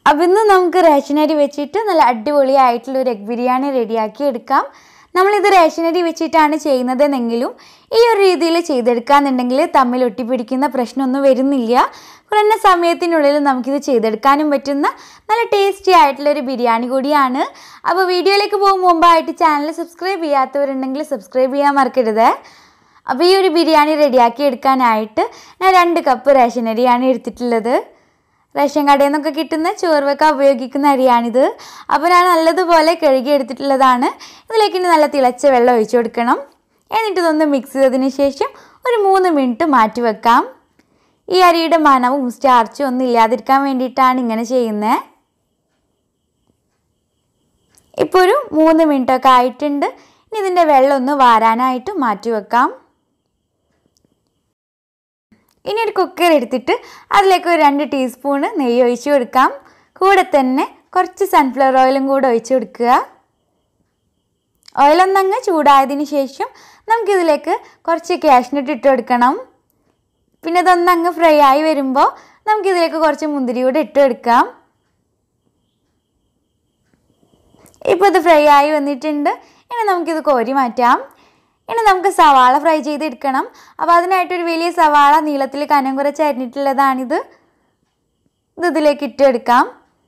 അപ്പം ഇന്ന് നമുക്ക് റേഷനരി വെച്ചിട്ട് നല്ല അടിപൊളിയായിട്ടുള്ള ഒരു എഗ് ബിരിയാണി റെഡിയാക്കി എടുക്കാം നമ്മളിത് റേഷനരി വെച്ചിട്ടാണ് ചെയ്യുന്നതെന്നെങ്കിലും ഈ ഒരു രീതിയിൽ ചെയ്തെടുക്കാന്നുണ്ടെങ്കിൽ തമ്മിൽ ഒട്ടിപ്പിടിക്കുന്ന പ്രശ്നമൊന്നും വരുന്നില്ല കുറഞ്ഞ സമയത്തിനുള്ളിൽ നമുക്കിത് ചെയ്തെടുക്കാനും പറ്റുന്ന നല്ല ടേസ്റ്റി ആയിട്ടുള്ള ഒരു ബിരിയാണി കൂടിയാണ് അപ്പോൾ വീഡിയോയിലേക്ക് പോകും മുമ്പായിട്ട് ചാനൽ സബ്സ്ക്രൈബ് ചെയ്യാത്തവരുണ്ടെങ്കിൽ സബ്സ്ക്രൈബ് ചെയ്യാൻ മറക്കരുത് അപ്പോൾ ഈ ഒരു ബിരിയാണി റെഡിയാക്കി എടുക്കാനായിട്ട് ഞാൻ രണ്ട് കപ്പ് റേഷനരിയാണ് എടുത്തിട്ടുള്ളത് റേഷൻ കടയിൽ നിന്നൊക്കെ കിട്ടുന്ന ചോറ് വെക്കാൻ ഉപയോഗിക്കുന്ന അരിയാണിത് അപ്പോൾ ഞാൻ നല്ലതുപോലെ കഴുകി എടുത്തിട്ടുള്ളതാണ് ഇതിലേക്ക് ഇനി നല്ല തിളച്ച വെള്ളം ഒഴിച്ചു കൊടുക്കണം എന്നിട്ട് ഇതൊന്ന് മിക്സ് ചെയ്തതിന് ശേഷം ഒരു മൂന്ന് മിനിറ്റ് മാറ്റി വെക്കാം ഈ അരിയുടെ മണവും സ്റ്റാർച്ചും ഒന്നും ഇല്ലാതിരിക്കാൻ വേണ്ടിയിട്ടാണ് ഇങ്ങനെ ചെയ്യുന്നത് ഇപ്പോൾ ഒരു മൂന്ന് മിനിറ്റൊക്കെ ആയിട്ടുണ്ട് ഇനി ഇതിൻ്റെ വെള്ളം ഒന്ന് വാരാനായിട്ട് മാറ്റി വെക്കാം ഇനി ഒരു കുക്കർ എടുത്തിട്ട് അതിലേക്ക് ഒരു രണ്ട് ടീസ്പൂണ് നെയ്യ് ഒഴിച്ച് കൊടുക്കാം കൂടെ തന്നെ കുറച്ച് സൺഫ്ലവർ ഓയിലും കൂടെ ഒഴിച്ച് കൊടുക്കുക ഓയിലൊന്നങ്ങ് ചൂടായതിന് ശേഷം നമുക്കിതിലേക്ക് കുറച്ച് കാഷ്നട്ട് ഇട്ട് കൊടുക്കണം പിന്നെ ഇതൊന്നങ്ങ് ഫ്രൈ ആയി വരുമ്പോൾ നമുക്കിതിലേക്ക് കുറച്ച് മുന്തിരി കൂടെ ഇട്ട് കൊടുക്കാം ഇപ്പോൾ ഇത് ഫ്രൈ ആയി വന്നിട്ടുണ്ട് ഇനി നമുക്കിത് കോരി മാറ്റാം ഇനി നമുക്ക് സവാള ഫ്രൈ ചെയ്തെടുക്കണം അപ്പോൾ അതിനായിട്ടൊരു വലിയ സവാള നീളത്തിൽ കനം കുറച്ച് അരിഞ്ഞിട്ടുള്ളതാണിത് ഇത് ഇതിലേക്ക് ഇട്ടെടുക്കാം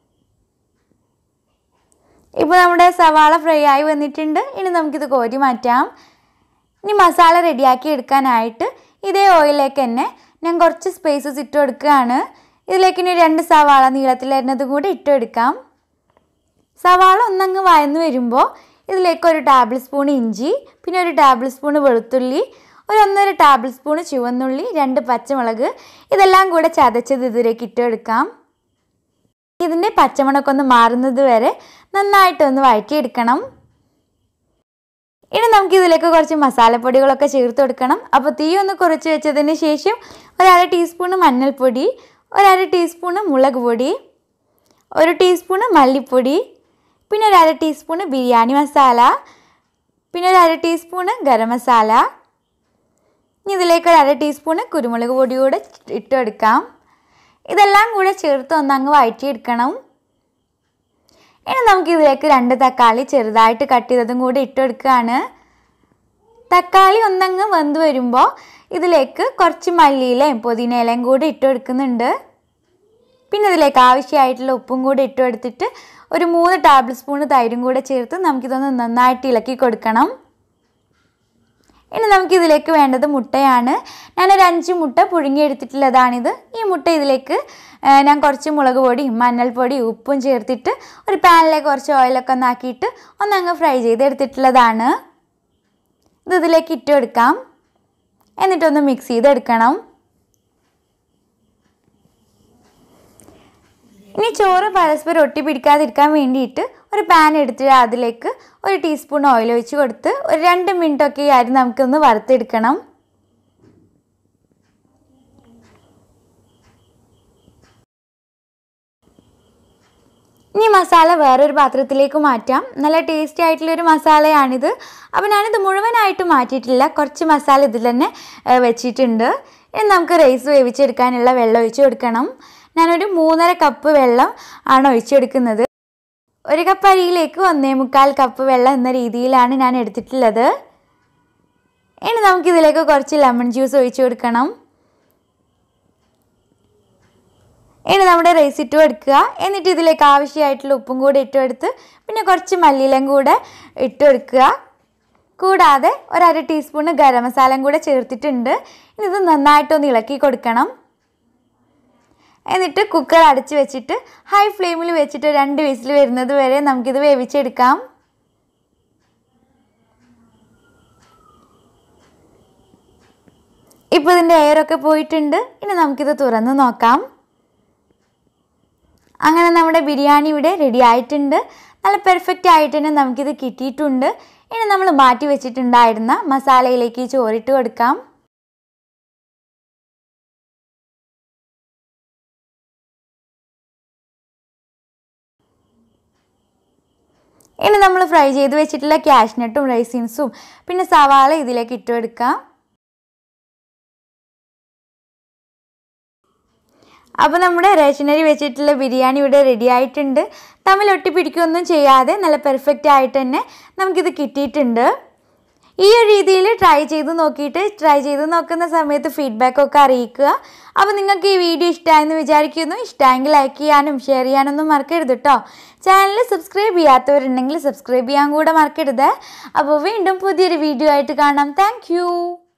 ഇപ്പോൾ നമ്മുടെ സവാള ഫ്രൈ ആയി വന്നിട്ടുണ്ട് ഇനി നമുക്കിത് കോരി മാറ്റാം ഇനി മസാല റെഡിയാക്കി എടുക്കാനായിട്ട് ഇതേ ഓയിലേക്ക് തന്നെ ഞാൻ കുറച്ച് സ്പേസസ് ഇട്ട് കൊടുക്കുകയാണ് ഇതിലേക്ക് ഇനി രണ്ട് സവാള നീളത്തിൽ അരിഞ്ഞതും കൂടി ഇട്ട് എടുക്കാം സവാള ഒന്നങ്ങ് വയന്ന് വരുമ്പോൾ ഇതിലേക്ക് ഒരു ടേബിൾ സ്പൂൺ ഇഞ്ചി പിന്നെ ഒരു ടേബിൾ സ്പൂൺ വെളുത്തുള്ളി ഒരു ഒന്നര ടേബിൾ സ്പൂൺ ചുവന്നുള്ളി രണ്ട് പച്ചമുളക് ഇതെല്ലാം കൂടെ ചതച്ചത് ഇതിലേക്ക് ഇട്ടെടുക്കാം ഇതിൻ്റെ പച്ചമുളകൊക്കെ ഒന്ന് മാറുന്നത് വരെ നന്നായിട്ടൊന്ന് വഴറ്റിയെടുക്കണം ഇനി നമുക്ക് ഇതിലേക്ക് കുറച്ച് മസാലപ്പൊടികളൊക്കെ ചേർത്ത് കൊടുക്കണം അപ്പോൾ തീ ഒന്ന് കുറച്ച് വെച്ചതിന് ശേഷം ഒരു അര ടീസ്പൂണ് മഞ്ഞൾപ്പൊടി ഒരു അര ടീസ്പൂണ് മുളക് പൊടി ഒരു ടീസ്പൂണ് മല്ലിപ്പൊടി പിന്നെ ഒരു അര ടീസ്പൂണ് ബിരിയാണി മസാല പിന്നെ ഒരു അര ടീസ്പൂണ് ഗരം മസാല ഇനി ഇതിലേക്ക് ഒരു അര ടീസ്പൂണ് കുരുമുളക് പൊടി കൂടെ ഇട്ടെടുക്കാം ഇതെല്ലാം കൂടെ ചേർത്ത് ഒന്നങ്ങ് വഴറ്റിയെടുക്കണം ഇനി നമുക്ക് ഇതിലേക്ക് രണ്ട് തക്കാളി ചെറുതായിട്ട് കട്ട് ചെയ്തതും കൂടി ഇട്ടെടുക്കുകയാണ് തക്കാളി ഒന്നങ്ങ് വെന്ത് വരുമ്പോൾ ഇതിലേക്ക് കുറച്ച് മല്ലിയിലയും പുതിനയിലയും കൂടി ഇട്ടെടുക്കുന്നുണ്ട് പിന്നെ ഇതിലേക്ക് ആവശ്യമായിട്ടുള്ള ഉപ്പും കൂടി ഇട്ട് എടുത്തിട്ട് ഒരു മൂന്ന് ടേബിൾ സ്പൂൺ തൈരും കൂടെ ചേർത്ത് നമുക്കിതൊന്ന് നന്നായിട്ട് ഇളക്കി കൊടുക്കണം ഇനി നമുക്കിതിലേക്ക് വേണ്ടത് മുട്ടയാണ് ഞാനൊരു അഞ്ച് മുട്ട പുഴുങ്ങിയെടുത്തിട്ടുള്ളതാണിത് ഈ മുട്ട ഇതിലേക്ക് ഞാൻ കുറച്ച് മുളക് പൊടിയും മഞ്ഞൾപ്പൊടി ഉപ്പും ചേർത്തിട്ട് ഒരു പാനിലേക്ക് കുറച്ച് ഓയിലൊക്കെ ഒന്നാക്കിയിട്ട് ഒന്നങ്ങ് ഫ്രൈ ചെയ്തെടുത്തിട്ടുള്ളതാണ് ഇത് ഇതിലേക്ക് ഇട്ട് കൊടുക്കാം എന്നിട്ടൊന്ന് മിക്സ് ചെയ്തെടുക്കണം ഇനി ചോറ് പരസ്പരം ഒട്ടി പിടിക്കാതിരിക്കാൻ വേണ്ടിയിട്ട് ഒരു പാൻ എടുത്തിട്ട് അതിലേക്ക് ഒരു ടീസ്പൂൺ ഓയിൽ ഒഴിച്ച് കൊടുത്ത് ഒരു രണ്ട് മിനിറ്റൊക്കെ ഈ അരി നമുക്കൊന്ന് വറുത്തെടുക്കണം ഇനി മസാല വേറൊരു പാത്രത്തിലേക്ക് മാറ്റാം നല്ല ടേസ്റ്റി ആയിട്ടുള്ളൊരു മസാലയാണിത് അപ്പോൾ ഞാനിത് മുഴുവനായിട്ട് മാറ്റിയിട്ടില്ല കുറച്ച് മസാല ഇതിൽ തന്നെ വെച്ചിട്ടുണ്ട് ഇനി നമുക്ക് റൈസ് വേവിച്ചെടുക്കാനുള്ള വെള്ളം ഒഴിച്ച് കൊടുക്കണം ഞാനൊരു മൂന്നര കപ്പ് വെള്ളം ആണ് ഒഴിച്ചെടുക്കുന്നത് ഒരു കപ്പ് അരിയിലേക്ക് ഒന്നേ മുക്കാൽ കപ്പ് വെള്ളം എന്ന രീതിയിലാണ് ഞാൻ എടുത്തിട്ടുള്ളത് ഇനി നമുക്കിതിലേക്ക് കുറച്ച് ലെമൺ ജ്യൂസ് ഒഴിച്ചു കൊടുക്കണം ഇനി നമ്മുടെ റൈസ് ഇട്ട് കൊടുക്കുക എന്നിട്ട് ഇതിലേക്ക് ആവശ്യമായിട്ടുള്ള ഉപ്പും കൂടെ ഇട്ട് കൊടുത്ത് പിന്നെ കുറച്ച് മല്ലിയിലും കൂടെ ഇട്ട് കൊടുക്കുക കൂടാതെ ഒരു അര ടീസ്പൂണ് ഗരം മസാലയും കൂടെ ചേർത്തിട്ടുണ്ട് ഇനി ഇത് നന്നായിട്ടൊന്ന് ഇളക്കി കൊടുക്കണം എന്നിട്ട് കുക്കർ അടച്ച് വെച്ചിട്ട് ഹൈ ഫ്ലെയിമിൽ വെച്ചിട്ട് രണ്ട് വിസിൽ വരുന്നത് വരെ നമുക്കിത് വേവിച്ചെടുക്കാം ഇപ്പോൾ ഇതിൻ്റെ എയറൊക്കെ പോയിട്ടുണ്ട് ഇനി നമുക്കിത് തുറന്ന് നോക്കാം അങ്ങനെ നമ്മുടെ ബിരിയാണി ഇവിടെ റെഡി ആയിട്ടുണ്ട് നല്ല പെർഫെക്റ്റ് ആയിട്ട് തന്നെ നമുക്കിത് കിട്ടിയിട്ടുണ്ട് ഇനി നമ്മൾ മാറ്റി വെച്ചിട്ടുണ്ടായിരുന്ന മസാലയിലേക്ക് ചോറിട്ട് കൊടുക്കാം ഇനി നമ്മൾ ഫ്രൈ ചെയ്ത് വെച്ചിട്ടുള്ള ക്യാഷ്നട്ടും റൈസിൻസും പിന്നെ സവാള ഇതിലേക്ക് ഇട്ട് കൊടുക്കാം അപ്പോൾ നമ്മുടെ റേഷനറി വെച്ചിട്ടുള്ള ബിരിയാണി ഇവിടെ റെഡി ആയിട്ടുണ്ട് തമ്മിൽ ഒട്ടിപ്പിടിക്കുകയൊന്നും ചെയ്യാതെ നല്ല പെർഫെക്റ്റ് ആയിട്ട് തന്നെ നമുക്കിത് കിട്ടിയിട്ടുണ്ട് ഈ ഒരു രീതിയിൽ ട്രൈ ചെയ്ത് നോക്കിയിട്ട് ട്രൈ ചെയ്ത് നോക്കുന്ന സമയത്ത് ഫീഡ്ബാക്ക് ഒക്കെ അറിയിക്കുക അപ്പോൾ നിങ്ങൾക്ക് ഈ വീഡിയോ ഇഷ്ടമായെന്ന് വിചാരിക്കുന്നു ഇഷ്ടമായെങ്കിൽ ലൈക്ക് ചെയ്യാനും ഷെയർ ചെയ്യാനൊന്നും മറക്കരുത് കേട്ടോ ചാനൽ സബ്സ്ക്രൈബ് ചെയ്യാത്തവരുണ്ടെങ്കിൽ സബ്സ്ക്രൈബ് ചെയ്യാൻ കൂടെ മറക്കരുത് അപ്പോൾ വീണ്ടും പുതിയൊരു വീഡിയോ ആയിട്ട് കാണാം താങ്ക്